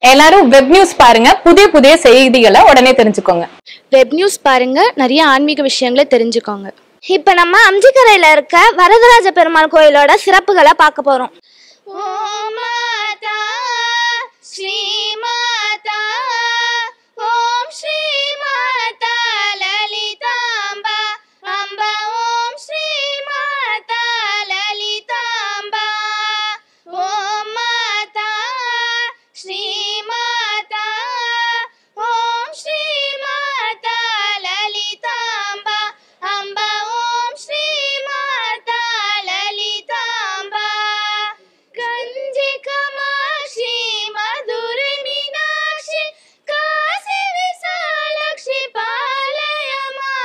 எல்லாரும் web news பாருங்க புதிய புதிய செய்திகளை உடனே தெரிஞ்சுக்கோங்க வெப் நியூஸ் பாருங்க நிறைய ஆன்மீக விஷயங்களை தெரிஞ்சுக்கோங்க இப்போ நம்ம அம்ஜிக்கரையில் இருக்க வரதராஜ பெருமாள் கோயிலோட சிறப்புகளை பார்க்க போகிறோம் ஓம் மாதா ஸ்ரீ மாதா ஓம் ஸ்ரீ மாதா லலிதாம்பா அம்பா ஓம் ஸ்ரீ மாதா லலிதாம்பா ஓம் மாதா ஸ்ரீ மாதா ஓம் ஸ்ரீ மாதா லலிதாம்பா அம்பா ஓம் ஸ்ரீ மாதா லலிதாம்பா கஞ்சி கமாஷி மதுரை மீனாட்சி காசி விசாலக்ஷி பாலயமா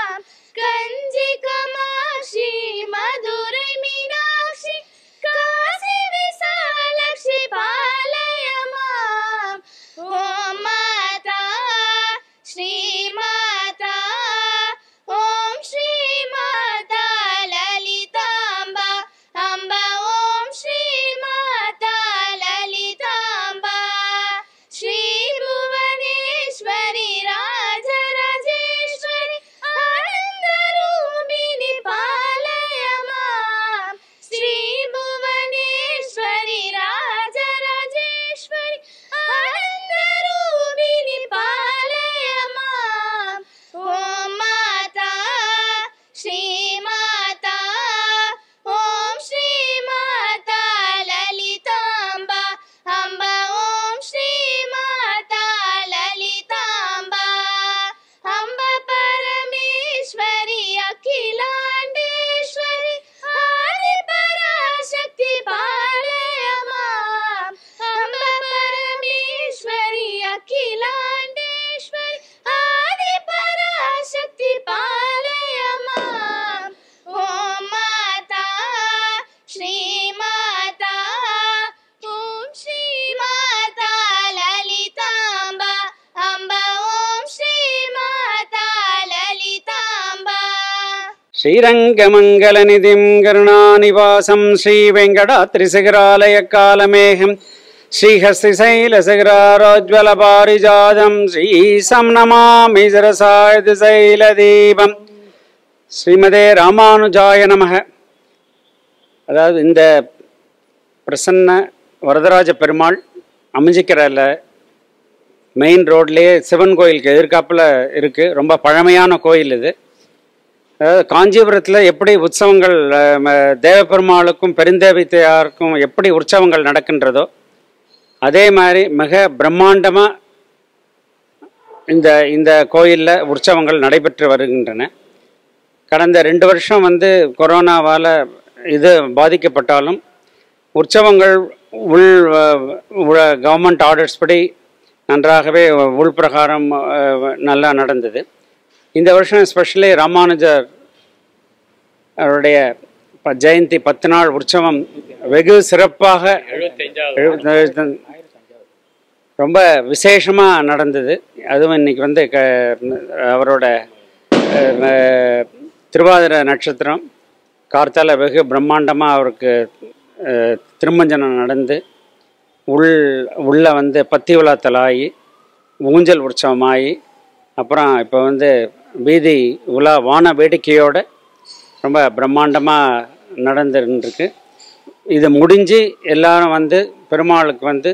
கஞ்சி கமாஷி மதுரை மீனாட்சி காசி விசாலக்ஷி பாலயமா ஓம் மாதா ஸ்ரீ மாதா ஓம் ஸ்ரீ மாதா லலிதாம்பா அம்பா ஓம் ஸ்ரீ மாதா லலிதாம்பா ஸ்ரீ புவனேஸ்வரி ராஜராஜேஸ்வரி ஆனந்த ரூபிணி பாலயமா ஸ்ரீ புவனேஸ்வரி ராஜராஜேஸ்வரி ஆனந்த ரூபிணி பாலயமா ஓம் மாதா ஸ்ரீ மாதா ஓம் ஸ்ரீ மாதா லலிதாம்பா அம்பா ஓம் ஸ்ரீ மாதா லலிதாம்பா அம்ப பரமேஸ்வரி அகிலாண்டேஸ்வரி ஆதி பராசக்தி பாலயமா அம்ப பரமேஸ்வரி அகிலாண்டேஸ்வரி ஆதி பராசக்தி பாலயமா ஓம் மாதா ஸ்ரீ மாதா ஓம் ஸ்ரீ மாதா லலிதாம்பா அம்பா ஓம் ஸ்ரீ மாதா லலிதாம்பா श्रीरङ्गमङ्गलनिधिं करुणानिवासं श्रीवेङ्कटात्रिशिखरालयकालमेघं श्रीहस्तिशैलशिखरारोज्ज्वलपारिजातं श्रीशं नमामि सरसायतिशैलदीपம் ஸ்ரீமதே ராமானுஜாய நமக அதாவது இந்த பிரசன்ன வரதராஜ பெருமாள் அமைஞ்சிக்கிறல மெயின் ரோட்லேயே சிவன் கோயிலுக்கு எதிர்க்காப்புல இருக்குது ரொம்ப பழமையான கோயில் இது அதாவது காஞ்சிபுரத்தில் எப்படி உற்சவங்கள் அஹ், ம- தேவப்பெருமாளுக்கும் பெருந்தேவித்தையாருக்கும் எப்படி உற்சவங்கள் நடக்கின்றதோ அதே மாதிரி மிக பிரம்மாண்டமாக இந்த இந்த கோயிலில் உற்சவங்கள் நடைபெற்று வருகின்றன கடந்த ரெண்டு வருஷம் வந்து கொரோனாவால் இது பாதிக்கப்பட்டாலும் உற்சவங்கள் உள் கவர்மெண்ட் ஆர்டர்ஸ் படி நன்றாகவே உள்பிரகாரம் அஹ், நல்லா நடந்தது இந்த வருஷம் எஸ்பெஷலி ராமானுஜர் அவருடைய ப- ஜெயந்தி பத்து நாள் உற்சவம் வெகு சிறப்பாக எழுபத்தஞ்சு- ரொம்ப விசேஷமாக நடந்தது அதுவும் இன்னைக்கு வந்து க அவரோட அஹ், அஹ், திருவாதிரை நட்சத்திரம் கார்த்தால வெகு பிரம்மாண்டமாக அவருக்கு அஹ், திருமஞ்சனம் நடந்து உள் உள்ளே வந்து பத்தி விழாத்தலாகி ஊஞ்சல் உற்சவமாகி அப்புறம் இப்போ வந்து வீதி உலா வான வேடிக்கையோட ரொம்ப பிரம்மாண்டமாக நடந்துருக்கு இது முடிஞ்சு எல்லாரும் வந்து பெருமாளுக்கு வந்து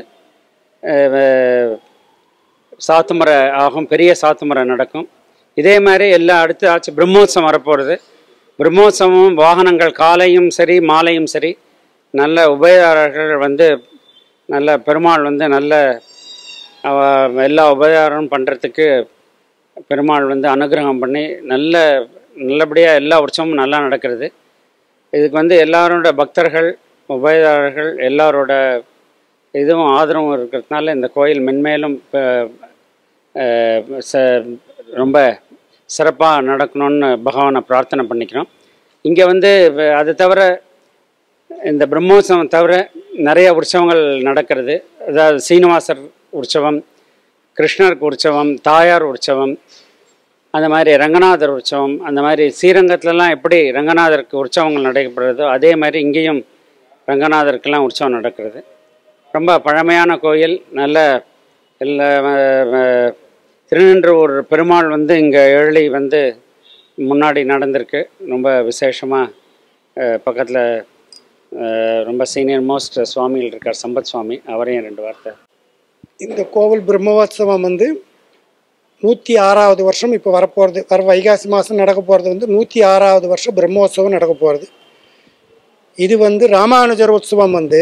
அஹ், சாத்துமரை ஆகும் பெரிய சாத்துமரை நடக்கும் இதே மாதிரி எல்லா அடுத்து ஆச்சு பிரம்மோத்சவம் வரப்போகிறது பிரம்மோத்சவம் வாகனங்கள் காலையும் சரி மாலையும் சரி நல்ல உபயதாரர்கள் வந்து நல்ல பெருமாள் வந்து நல்ல அவ எல்லா உபகாரம் பண்ணுறதுக்கு பெருமாள் வந்து அனுகிரகம் பண்ணி நல்ல நல்லபடியாக எல்லா உற்சவமும் நல்லா நடக்கிறது இதுக்கு வந்து எல்லாரோட பக்தர்கள் உபயதாரர்கள் எல்லாரோட இதுவும் ஆதரவும் இருக்கிறதுனால இந்த கோயில் மென்மேலும் ப- அஹ், ச- ரொம்ப சிறப்பாக நடக்கணும்னு பகவானை பிரார்த்தனை பண்ணிக்கிறோம் இங்கே வந்து வ- அது தவிர இந்த பிரம்மோற்சவம் தவிர நிறைய உற்சவங்கள் நடக்கிறது அதாவது சீனிவாசர் உற்சவம் கிருஷ்ணருக்கு உற்சவம் தாயார் உற்சவம் அந்த மாதிரி ரங்கநாதர் உற்சவம் அந்த மாதிரி ஸ்ரீரங்கத்துலலாம் எப்படி ரங்கநாதருக்கு உற்சவங்கள் நடைபெறுதோ அதே மாதிரி இங்கேயும் ரங்கநாதருக்கெல்லாம் உற்சவம் நடக்கிறது ரொம்ப பழமையான கோயில் நல்ல இல்லை திருநின்றவூர் பெருமாள் வந்து இங்கே ஏழி வந்து முன்னாடி நடந்திருக்கு ரொம்ப விசேஷமாக பக்கத்தில் ரொம்ப சீனியர் மோஸ்ட் சுவாமிகள் இருக்கார் சம்பத் சுவாமி அவரையும் ரெண்டு வார்த்தை இந்த கோவில் பிரம்மோற்சவம் வந்து நூற்றி ஆறாவது வருஷம் இப்போ வரப்போகிறது வர வைகாசி மாதம் நடக்க போகிறது வந்து நூற்றி ஆறாவது வருஷம் பிரம்மோற்சவம் நடக்க போகிறது இது வந்து ராமானுஜர் உற்சவம் வந்து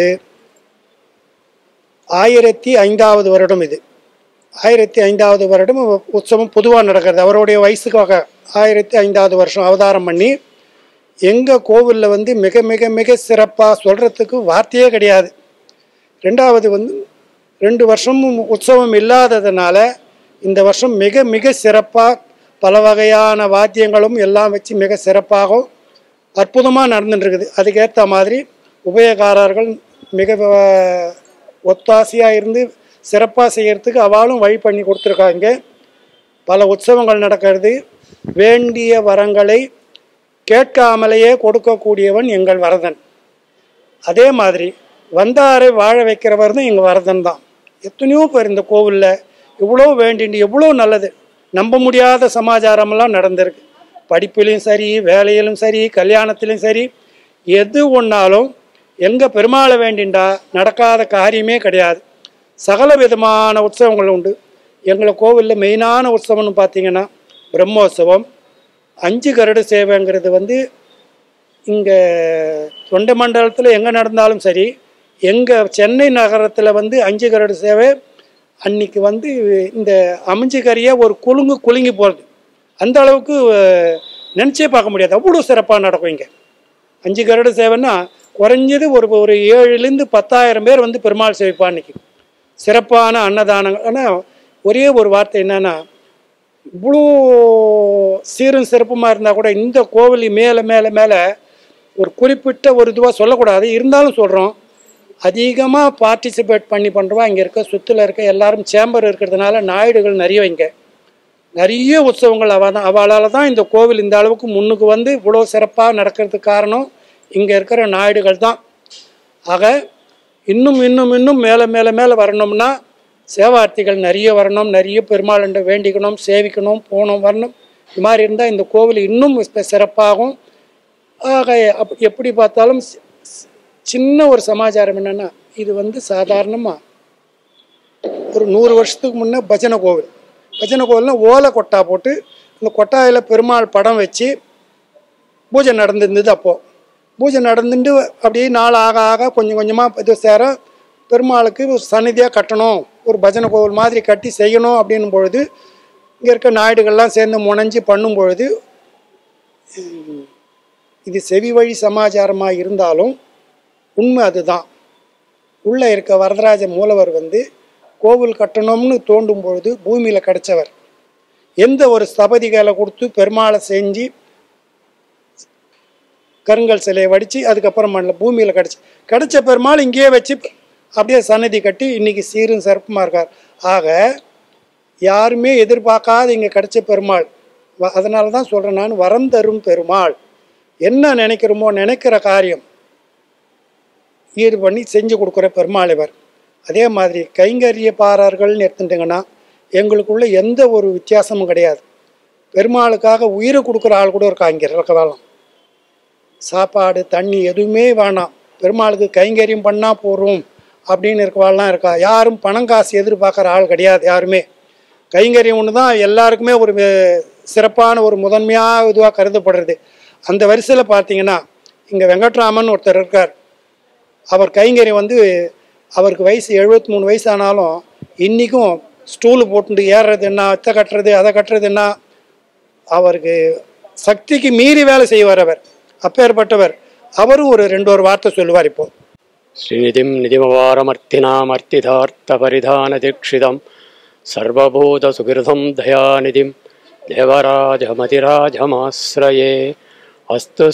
ஆயிரத்தி ஐந்தாவது வருடம் இது ஆயிரத்தி ஐந்தாவது வருடம் உற்சவம் பொதுவாக நடக்கிறது அவருடைய வயசுக்காக ஆயிரத்தி ஐந்தாவது வருஷம் அவதாரம் பண்ணி எங்கள் கோவிலில் வந்து மிக மிக மிக சிறப்பாக சொல்கிறதுக்கு வார்த்தையே கிடையாது ரெண்டாவது வந்து ரெண்டு வருஷமும் உற்சவம் இல்லாததுனால இந்த வருஷம் மிக மிக சிறப்பாக பல வகையான வாத்தியங்களும் எல்லாம் வச்சு மிக சிறப்பாகவும் அற்புதமாக நடந்துட்டு இருக்குது அதுக்கேற்ற மாதிரி உபயகாரர்கள் மிக அஹ், ஒத்தாசையாக இருந்து சிறப்பாக செய்யறதுக்கு அவளும் வழி பண்ணி கொடுத்துருக்காங்க பல உற்சவங்கள் நடக்கிறது வேண்டிய வரங்களை கேட்காமலேயே கொடுக்கக்கூடியவன் எங்கள் வரதன் அதே மாதிரி வந்தாரை வாழ வைக்கிறவர் தான் எங்கள் வரதன் தான் எத்தனையோ பேர் இந்த கோவிலில் இவ்வளோ வேண்டிண்டு எவ்வளோ நல்லது நம்ப முடியாத சமாச்சாரமெல்லாம் நடந்திருக்கு படிப்பிலையும் சரி வேலையிலும் சரி கல்யாணத்திலும் சரி எது ஒன்றாலும் எங்கள் பெருமாளை வேண்டிண்டா நடக்காத காரியமே கிடையாது சகல விதமான உற்சவங்கள் உண்டு எங்களை கோவிலில் மெயினான உற்சவம்னு பார்த்தீங்கன்னா பிரம்மோற்சவம் அஞ்சு கருட சேவைங்கிறது வந்து இங்கே தொண்டை மண்டலத்தில் எங்கே நடந்தாலும் சரி எங்கள் சென்னை நகரத்தில் வந்து அஞ்சு கருட சேவை அன்னைக்கு வந்து இந்த அமைஞ்சு கறியாக ஒரு குலுங்கு குலுங்கி போகிறது அந்த அளவுக்கு அஹ், நினைச்சே பார்க்க முடியாது அவ்வளோ சிறப்பாக நடக்கும் இங்கே அஞ்சு கருட சேவைன்னா குறைஞ்சது ஒரு ஒரு ஏழுலேருந்து பத்தாயிரம் பேர் வந்து பெருமாள் சேவிப்பா அன்னைக்கு சிறப்பான அன்னதானங்கள் ஆனால் ஒரே ஒரு வார்த்தை என்னன்னா இவ்வளோ சீரும் சிறப்புமாக இருந்தால் கூட இந்த கோவில் மேலே மேலே மேலே ஒரு குறிப்பிட்ட ஒரு இதுவாக சொல்லக்கூடாது இருந்தாலும் சொல்கிறோம் அதிகமாக பார்ட்டிசிபேட் பண்ணி பண்ணுறவா இங்கே இருக்க சுற்றில் இருக்க எல்லாரும் சேம்பர் இருக்கிறதுனால நாயுடுகள் நிறைய இங்கே நிறைய உற்சவங்கள் அவ தான் அவளால் தான் இந்த கோவில் இந்த அளவுக்கு முன்னுக்கு வந்து இவ்வளோ சிறப்பாக நடக்கிறதுக்கு காரணம் இங்கே இருக்கிற நாயுடுகள் தான் ஆக இன்னும் இன்னும் இன்னும் மேலே மேலே மேலே வரணும்னா சேவார்த்திகள் நிறைய வரணும் நிறைய பெருமாள்கிட்ட வேண்டிக்கணும் சேவிக்கணும் போகணும் வரணும் இது மாதிரி இருந்தால் இந்த கோவில் இன்னும் சி- சிறப்பாகும் ஆக அப் எப்படி பார்த்தாலும் சி- சி- சின்ன ஒரு சமாச்சாரம் என்னென்னா இது வந்து சாதாரணமாக ஒரு நூறு வருஷத்துக்கு முன்னே பஜனை கோவில் பஜனை கோவில்னா ஓலை கொட்டா போட்டு அந்த கொட்டாயில் பெருமாள் படம் வச்சு பூஜை நடந்திருந்தது அப்போது பூஜை நடந்துட்டு அப்படியே நாள் ஆக ஆக கொஞ்சம் கொஞ்சமாக இது சேர பெருமாளுக்கு ஒரு சந்நிதியாக கட்டணும் ஒரு பஜனை கோவில் மாதிரி கட்டி செய்யணும் அப்படின்னும் பொழுது இங்கே இருக்க நாயுடுகள்லாம் சேர்ந்து முனைஞ்சு பண்ணும் பொழுது உம், இது செவி வழி சமாச்சாரமாக இருந்தாலும் உண்மை அதுதான் உள்ளே இருக்க வரதராஜ மூலவர் வந்து கோவில் கட்டணும்னு தோண்டும் பொழுது பூமியில் கிடைச்சவர் எந்த ஒரு ஸ்தபதிகளை கொடுத்து பெருமாளை செஞ்சு கருங்கல் சிலையை வடித்து அதுக்கப்புறம் மண்ணில் பூமியில் கிடச்சி கிடைச்ச பெருமாள் இங்கேயே வச்சு அப்படியே சன்னதி கட்டி இன்னைக்கு சீரும் சிறப்புமாக இருக்கார் ஆக யாருமே எதிர்பார்க்காத இங்கே கிடைச்ச பெருமாள் வ- அதனால தான் சொல்கிறேன் நான் வரம் தரும் பெருமாள் என்ன நினைக்கிறோமோ நினைக்கிற காரியம் ஈடு பண்ணி செஞ்சு கொடுக்குற பெருமாள் இவர் அதே மாதிரி கைங்கரியப்பாரர்கள்னு எடுத்துட்டிங்கன்னா எங்களுக்குள்ள எந்த ஒரு வித்தியாசமும் கிடையாது பெருமாளுக்காக உயிரை கொடுக்குற ஆள் கூட இருக்கா இங்கே இருக்கலாம் சாப்பாடு தண்ணி எதுவுமே வேணாம் பெருமாளுக்கு கைங்கரியம் பண்ணால் போகிறோம் அப்படின்னு இருக்கவாள்லாம் இருக்கா யாரும் பணம் காசு எதிர்பார்க்குற ஆள் கிடையாது யாருமே கைங்கரியம் ஒன்று தான் எல்லாருக்குமே ஒரு வே- சிறப்பான ஒரு முதன்மையாக இதுவாக கருதப்படுறது அந்த வரிசையில் பார்த்தீங்கன்னா இங்கே வெங்கட்ராமன் ஒருத்தர் இருக்கார் அவர் கைங்கரியம் வந்து அவருக்கு வயசு எழுபத்தி மூணு வயசு ஆனாலும் இன்றைக்கும் ஸ்டூலு போட்டு ஏறுறது என்ன அத்தை கட்டுறது அதை கட்டுறது என்ன அவருக்கு சக்திக்கு மீறி வேலை செய்வார் அவர் அப்பேற்பட்டவர் அவரும் ஒரு ரெண்டு ஒரு வார்த்தை சொல்லுவார் இப்போ श्रीनिधिं निधिमवारमर्थिनामर्तिदार्थपरिधानदीक्षितं सर्वभूतसुहृदं दयानिधिं देवराजमतिराजमाश्रये अस्तु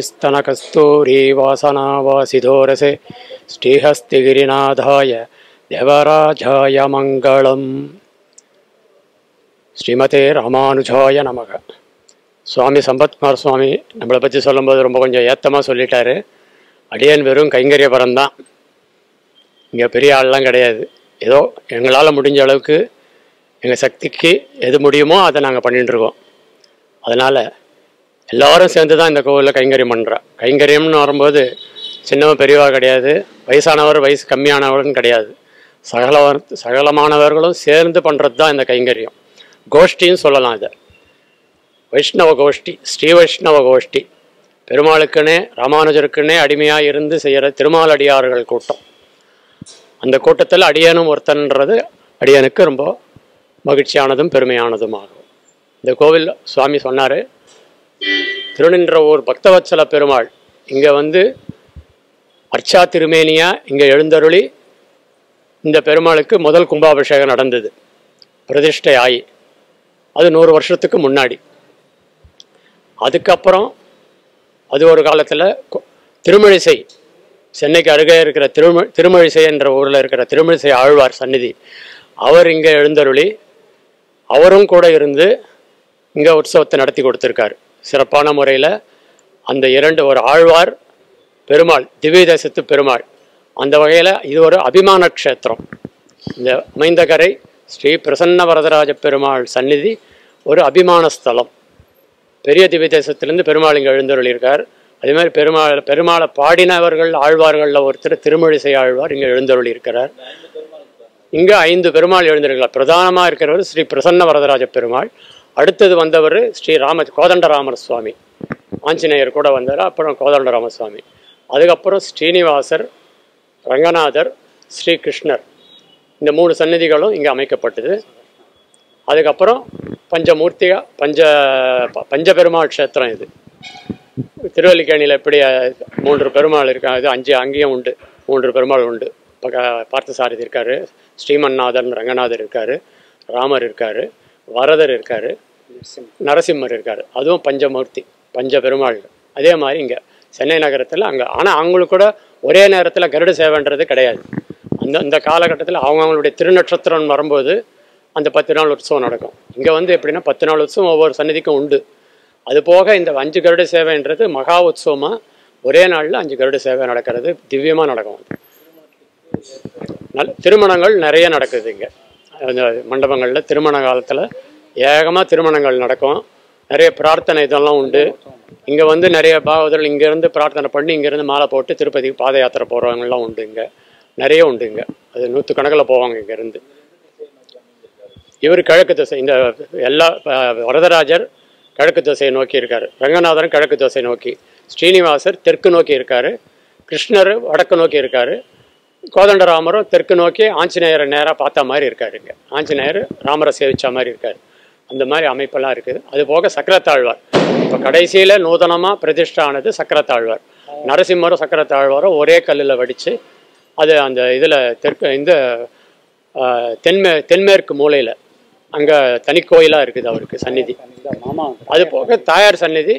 श्रीस्तनकस्तूरीवासनावासिधोरसे श्रीहस्तिगिरिनाथाय देवराजाय मङ्गलम् ஸ்ரீமதே ராமானுஜாய நமக சுவாமி சம்பத்குமார் சுவாமி நம்மளை பற்றி சொல்லும்போது ரொம்ப கொஞ்சம் ஏத்தமாக சொல்லிட்டாரு அடியேன் வெறும் கைங்கரிய பரம்தான் இங்கே பெரிய ஆள்லாம் கிடையாது ஏதோ எங்களால் முடிஞ்ச அளவுக்கு எங்கள் சக்திக்கு எது முடியுமோ அதை நாங்கள் பண்ணிட்டு இருக்கோம் அதனால் எல்லாரும் சேர்ந்து தான் இந்த கோவிலில் கைங்கரியம் பண்ணுறோம் கைங்கரியம்னு வரும்போது சின்னவன் பெரியவா கிடையாது வயசானவர் வயசு கம்மியானவரும் கிடையாது சகலவர் சகலமானவர்களும் சேர்ந்து பண்ணுறது தான் இந்த கைங்கரியம் கோஷ்டின்னு சொல்லலாம் இதை வைஷ்ணவ கோஷ்டி ஸ்ரீ வைஷ்ணவ கோஷ்டி பெருமாளுக்குன்னே ராமானுஜருக்குன்னே அடிமையாக இருந்து செய்கிற திருமாலடியார்கள் கூட்டம் அந்த கூட்டத்தில் அடியனும் ஒருத்தன்றது அடியனுக்கு ரொம்ப மகிழ்ச்சியானதும் பெருமையானதும் ஆகும் இந்த கோவில் சுவாமி சொன்னார் திருநின்ற ஊர் பக்தவத்சல பெருமாள் இங்கே வந்து அர்ச்சா திருமேனியா இங்கே எழுந்தருளி இந்த பெருமாளுக்கு முதல் கும்பாபிஷேகம் நடந்தது பிரதிஷ்டை ஆகி அது நூறு வருஷத்துக்கு முன்னாடி அதுக்கப்புறம் அது ஒரு காலத்தில் திருமழிசை சென்னைக்கு அருகே இருக்கிற திரும திருமழிசை என்ற ஊரில் இருக்கிற திருமழிசை ஆழ்வார் சந்நிதி அவர் இங்கே எழுந்தருளி அவரும் கூட இருந்து இங்கே உற்சவத்தை நடத்தி கொடுத்துருக்காரு சிறப்பான முறையில் அந்த இரண்டு ஒரு ஆழ்வார் பெருமாள் திவ்ய தேசத்து பெருமாள் அந்த வகையில் இது ஒரு அபிமான க்ஷேத்திரம் இந்த மைந்தகரை ஸ்ரீ பிரசன்ன வரதராஜ பெருமாள் சந்நிதி ஒரு அபிமான ஸ்தலம் பெரிய திவ்ய தேசத்திலேருந்து பெருமாள் இங்கே எழுந்தருளியிருக்கார் அதே மாதிரி பெருமாள் பெருமாளை பாடினவர்கள் ஆழ்வார்களில் ஒருத்தர் திருமழிசை ஆழ்வார் இங்கே எழுந்தருளியிருக்கிறார் இங்கே ஐந்து பெருமாள் எழுந்திருக்கிறார் பிரதானமாக இருக்கிறவர் ஸ்ரீ பிரசன்ன வரதராஜ பெருமாள் அடுத்தது வந்தவர் ஸ்ரீ ராம கோதண்டராமர் சுவாமி ஆஞ்சநேயர் கூட வந்தார் அப்புறம் கோதண்டராம சுவாமி அதுக்கப்புறம் ஸ்ரீனிவாசர் ரங்கநாதர் ஸ்ரீ கிருஷ்ணர் இந்த மூணு சந்நிதிகளும் இங்கே அமைக்கப்பட்டது அதுக்கப்புறம் பஞ்சமூர்த்திகா பஞ்ச ப- பஞ்சபெருமாள் க்ஷேத்திரம் இது திருவல்லிக்கேணியில் எப்படி அஹ், மூன்று பெருமாள் இருக்காங்க இது அஞ்சு அங்கேயும் உண்டு மூன்று பெருமாள் உண்டு பக்க பார்த்தசாரதி இருக்காரு ஸ்ரீமன்னாதன் ரங்கநாதர் இருக்காரு ராமர் இருக்காரு வரதர் இருக்காரு நரசிம்மர் இருக்காரு அதுவும் பஞ்சமூர்த்தி பஞ்ச பெருமாள் அதே மாதிரி இங்கே சென்னை நகரத்தில் அங்கே ஆனால் அவங்களுக்கு கூட ஒரே நேரத்தில் கருட சேவைன்றது கிடையாது அந்த அந்த காலகட்டத்தில் அவங்கவுங்களுடைய திருநட்சத்திரம் வரும்போது அந்த பத்து நாள் உற்சவம் நடக்கும் இங்கே வந்து எப்படின்னா பத்து நாள் உற்சவம் ஒவ்வொரு சன்னதிக்கும் உண்டு அது போக இந்த அஞ்சு கருட சேவைன்றது மகா உற்சவமாக ஒரே நாளில் அஞ்சு கருட சேவை நடக்கிறது திவ்யமாக நடக்கும் அது நல் திருமணங்கள் நிறைய நடக்குது இங்கே அந்த மண்டபங்களில் திருமண காலத்தில் ஏகமாக திருமணங்கள் நடக்கும் நிறைய பிரார்த்தனை இதெல்லாம் உண்டு இங்கே வந்து நிறைய பாகவதர்கள் இங்கேருந்து பிரார்த்தனை பண்ணி இங்கேருந்து மாலை போட்டு திருப்பதிக்கு பாத யாத்திரை போகிறவங்கலாம் உண்டு இங்கே நிறைய உண்டு இங்கே அது நூற்றுக்கணக்கில் போவாங்க இங்கேருந்து இவர் கிழக்கு திசை இந்த எல்லா அஹ், வரதராஜர் கிழக்கு திசையை நோக்கி இருக்காரு ரங்கநாதன் கிழக்கு திசை நோக்கி ஸ்ரீனிவாசர் தெற்கு நோக்கி இருக்காரு கிருஷ்ணர் வடக்கு நோக்கி இருக்காரு கோதண்டராமரும் தெற்கு நோக்கி ஆஞ்சநேயரை நேராக பார்த்த மாதிரி இருக்காரு இங்கே ஆஞ்சநேயர் ராமரை சேவிச்ச மாதிரி இருக்காரு அந்த மாதிரி அமைப்பெல்லாம் இருக்குது அது போக சக்கரத்தாழ்வார் இப்போ கடைசியில் நூதனமாக பிரதிஷ்டை ஆனது சக்கரத்தாழ்வார் நரசிம்மரும் சக்கரத்தாழ்வாரும் ஒரே கல்லில் வடித்து அது அந்த இதில் தெற்கு இந்த ஆஹ், தென்மே தென்மேற்கு மூலையில் அங்கே தனி கோயிலாக இருக்குது அவருக்கு சந்நிதி அது போக தாயார் சந்நிதி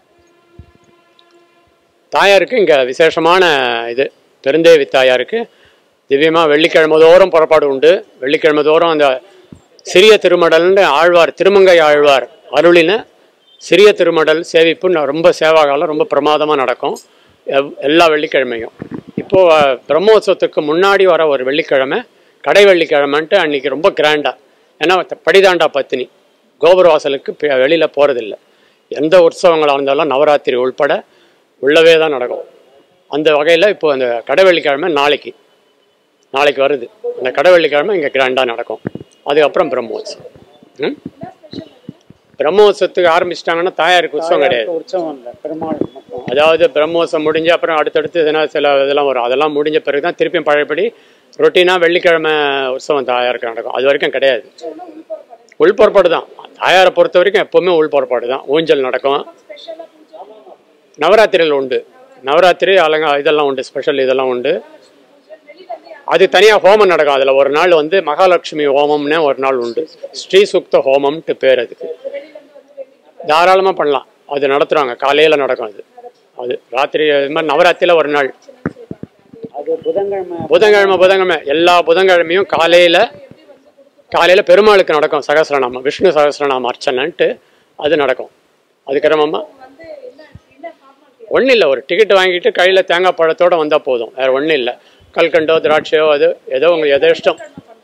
தாயாருக்கு இங்கே விசேஷமான இது பெருந்தேவி தாயாருக்கு திவ்யமாக வெள்ளிக்கிழமை தோறும் புறப்பாடு உண்டு வெள்ளிக்கிழமை தோறும் அந்த சிறிய திருமடல்னு ஆழ்வார் திருமங்கை ஆழ்வார் அருளின சிறிய திருமடல் சேவிப்பு ந- ரொம்ப சேவாகாலம் ரொம்ப பிரமாதமாக நடக்கும் எவ்- எல்லா வெள்ளிக்கிழமையும் இப்போது அஹ், பிரம்மோத்சவத்துக்கு முன்னாடி வர ஒரு வெள்ளிக்கிழமை கடை வெள்ளிக்கிழமைன்ட்டு அன்னைக்கு ரொம்ப கிராண்டாக ஏன்னா த- படிதாண்டா பத்தினி கோபுரவாசலுக்கு வெளியில் போகிறதில்ல எந்த உற்சவங்களாக இருந்தாலும் நவராத்திரி உள்பட உள்ளவே தான் நடக்கும் அந்த வகையில் இப்போ அந்த கடை வெள்ளிக்கிழமை நாளைக்கு நாளைக்கு வருது அந்த கடை வெள்ளிக்கிழமை இங்கே கிராண்டாக நடக்கும் அதுக்கப்புறம் பிரம்மோத்சவம் ம்? பிரம்மோத்சவத்துக்கு ஆரம்பிச்சிட்டாங்கன்னா தாயாருக்கு உற்சவம் கிடையாது உற்சவம் இல்லை பெருமாள் மட்டும் அதாவது பிரம்மோத்சவம் முடிஞ்சு அப்புறம் அடுத்தடுத்து எதனா சில இதெல்லாம் வரும் அதெல்லாம் முடிஞ்ச பிறகு தான் திருப்பியும் பழையபடி ரொட்டீனாக வெள்ளிக்கிழமை உற்சவம் தாயாருக்கு நடக்கும் அது வரைக்கும் கிடையாது உள் புறப்பாடு தான் தாயாரை பொறுத்த வரைக்கும் எப்போவுமே உள் புறப்பாடு தான் ஊஞ்சல் நடக்கும் நவராத்திரியில் உண்டு நவராத்திரி அலங்கா இதெல்லாம் உண்டு ஸ்பெஷல் இதெல்லாம் உண்டு அது தனியாக ஹோமம் நடக்கும் அதில் ஒரு நாள் வந்து மகாலட்சுமி ஹோமம்னே ஒரு நாள் உண்டு ஸ்ரீ சுக்த ஹோமம்ட்டு பேர் அதுக்கு தாராளமாக பண்ணலாம் அது நடத்துகிறாங்க காலையில் நடக்கும் அது அது ராத்திரி இது மாதிரி நவராத்திரியில் ஒரு நாள் அது புதன்கிழமை புதன்கிழமை புதன்கிழமை எல்லா புதன்கிழமையும் காலையில் காலையில் பெருமாளுக்கு நடக்கும் சகஸ்ரநாமம் விஷ்ணு சகஸ்ரநாமம் அர்ச்சனைன்ட்டு அது நடக்கும் அது கிரமமாக ஒன்றும் இல்லை ஒரு டிக்கெட் வாங்கிட்டு கையில் தேங்காய் பழத்தோடு வந்தால் போதும் வேறு ஒன்றும் இல்லை கல்கண்டோ திராட்சையோ அது ஏதோ உங்களுக்கு எதோ இஷ்டம்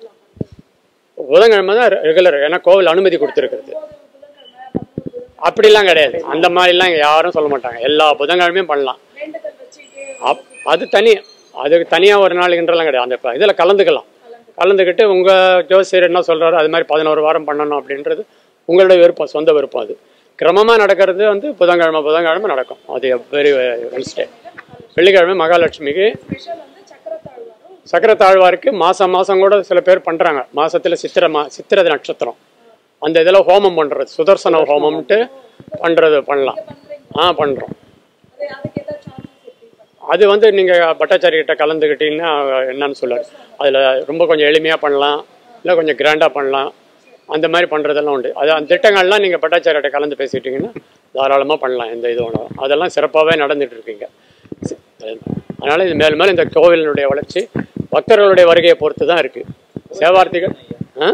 புதன்கிழமை தான் ரெகுலர் ஏன்னா கோவில் அனுமதி கொடுத்துருக்குறது அப்படிலாம் கிடையாது அந்த மாதிரிலாம் இங்க யாரும் சொல்ல மாட்டாங்க எல்லா புதன்கிழமையும் பண்ணலாம் அப் அது தனி அதுக்கு தனியாக ஒரு நாளுக்குன்றலாம் கிடையாது அந்த இதில் கலந்துக்கலாம் கலந்துக்கிட்டு உங்கள் ஜோசியர் என்ன சொல்கிறாரோ அது மாதிரி பதினோரு வாரம் பண்ணணும் அப்படின்றது உங்களோட விருப்பம் சொந்த விருப்பம் அது கிரமமாக நடக்கிறது வந்து புதன்கிழமை புதன்கிழமை நடக்கும் அது வெரி வென்ஸ்டே வெள்ளிக்கிழமை மகாலட்சுமிக்கு சக்கரத்தாழ்வாருக்கு மாதம் மாதம் கூட சில பேர் பண்ணுறாங்க மாசத்துல சித்திரை மா சித்திரை நட்சத்திரம் அந்த இதில் ஹோமம் பண்ணுறது சுதர்சன ஹோமம்ன்ட்டு பண்ணுறது பண்ணலாம் ஆ பண்ணுறோம் அது வந்து நீங்கள் பட்டாச்சாரி கிட்ட கலந்துக்கிட்டீங்கன்னா என்னன்னு சொல்லாரு அதில் ரொம்ப கொஞ்சம் எளிமையாக பண்ணலாம் இல்லை கொஞ்சம் கிராண்டாக பண்ணலாம் அந்த மாதிரி பண்ணுறதெல்லாம் உண்டு அது அந்த திட்டங்கள்லாம் நீங்கள் பட்டாச்சாரிகிட்ட கலந்து பேசிட்டீங்கன்னா தாராளமாக பண்ணலாம் எந்த இது வேணாலும் அதெல்லாம் சிறப்பாகவே நடந்துட்டு இருக்கீங்க சி- அதனால இது மேலும் மேலும் இந்த கோவிலினுடைய வளர்ச்சி பக்தர்களுடைய வருகையை பொறுத்து தான் இருக்குது சேவார்த்திகள் ஆ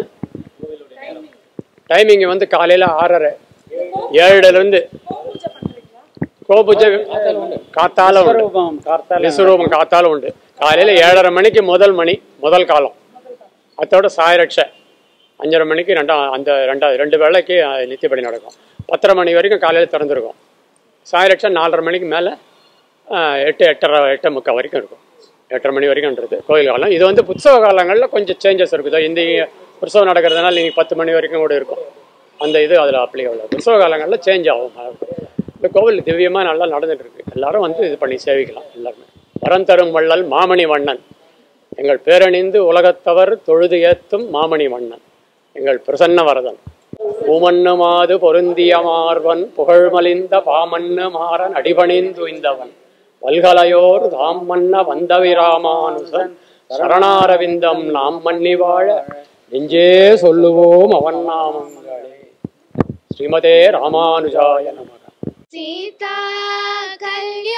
டைமிங் வந்து காலையில் ஆறரை ஏழுலேருந்து கோபூஜை காத்தால உண்டு விஸ்வரூபம் கார்த்தால விஸ்வரூபம் காத்தால உண்டு காலையில் ஏழரை மணிக்கு முதல் மணி முதல் காலம் அதோட சாயரட்ச அஞ்சரை மணிக்கு ரெண்டாம் அந்த ரெண்டாவது ரெண்டு வேளைக்கு அஹ், நித்தியப்படி நடக்கும் பத்தரை மணி வரைக்கும் காலையில் திறந்துருக்கும் சாயரட்ச நாலரை மணிக்கு மேலே எட்டு எட்டரை எட்டு முக்கால் வரைக்கும் இருக்கும் எட்டரை மணி வரைக்கும்ன்றது கோயில் காலம் இது வந்து உற்சவ காலங்களில் கொஞ்சம் சேஞ்சஸ் இருக்குது இந்த உற்சவம் நடக்கிறதுனால நீங்கள் பத்து மணி வரைக்கும் கூட இருக்கும் அந்த இது அதில் அப்ளிகபிள் உற்சவ காலங்களில் சேஞ்ச் ஆகும் இந்த கோவில் திவ்யமாக நல்லா நடந்துட்டு இருக்கு எல்லாரும் வந்து இது பண்ணி சேவிக்கலாம் எல்லாருமே வரம் தரும் வள்ளல் மாமணி வண்ணன் எங்கள் பேரணிந்து உலகத்தவர் தொழுது ஏத்தும் மாமணி வண்ணன் எங்கள் பிரசன்ன வரதன் பூமண்ணுமாது பொருந்திய மார்வன் புகழ்மலிந்த பாமண்ணு மாறன் அடிபணிந்துய்ந்தவன் வல்கலையோர் தாம் மன்ன வந்தவிராமானுசன் சரணாரவிந்தம் நாம் மன்னி வாழ நெஞ்சே சொல்லுவோம் அவன் நாமங்களே ஸ்ரீமதே ராமானுஜாய நமக सीता कल्याण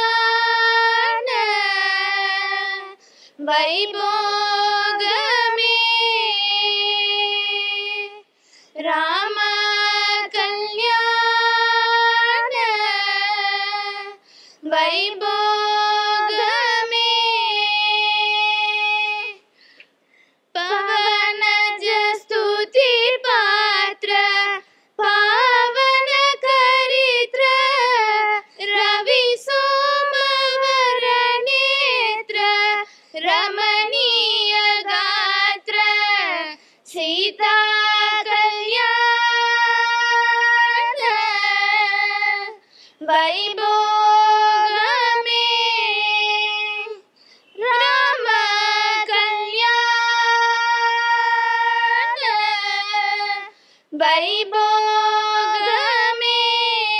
वैभोग में राम कल्याण वैभोग में पवनज स्तुति पात्र पावन करित्र रवि सोमवर नेत्र रमणीय गात्र सीता कल्याण वैभोग में राम कल्याण वैभोग में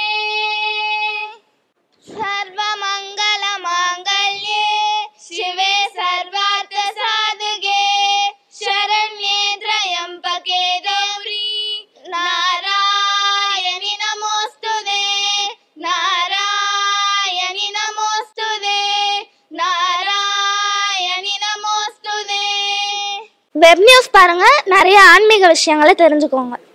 सर्वमङ्गलमाङ्गल्ये शिवे सर्वार्थसाधके शरण्ये त्र्यम्बके गौरी नारायणि नमोऽस्तु ते नारायणि नमोऽस्तु ते नारायणि नमोऽस्तु ते வெப் நியூஸ் பாருங்க நிறைய ஆன்மீக விஷயங்களை தெரிஞ்சுக்கோங்க